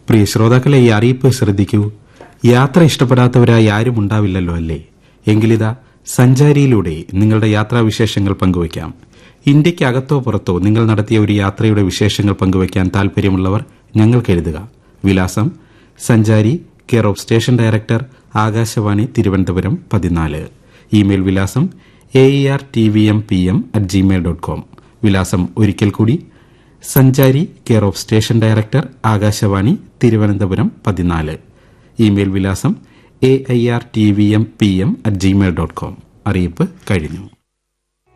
പ്രിയ ശ്രോതാക്കളെ ഈ അറിയിപ്പ് ശ്രദ്ധിക്കൂ യാത്ര ഇഷ്ടപ്പെടാത്തവരായി ആരും ഉണ്ടാവില്ലല്ലോ അല്ലേ എങ്കിലിതാ സഞ്ചാരിയിലൂടെ നിങ്ങളുടെ യാത്രാവിശേഷങ്ങൾ പങ്കുവയ്ക്കാം ഇന്ത്യക്ക് അകത്തോ പുറത്തോ നിങ്ങൾ നടത്തിയ ഒരു യാത്രയുടെ വിശേഷങ്ങൾ പങ്കുവയ്ക്കാൻ താൽപര്യമുള്ളവർ ഞങ്ങൾക്ക് എഴുതുക വിലാസം Sanchari care of station director Akashvani Thiruvananthapuram പതിനാല് ഇമെയിൽ വിലാസം A R T V M P M at Gmail dot com വിലാസം ഒരിക്കൽ കൂടി Sanchari care of station director Akashvani Thiruvananthapuram പതിനാല് ഇമെയിൽ വിലാസം A I R T V M P M at Gmail dot com അറിയിപ്പ് കഴിഞ്ഞു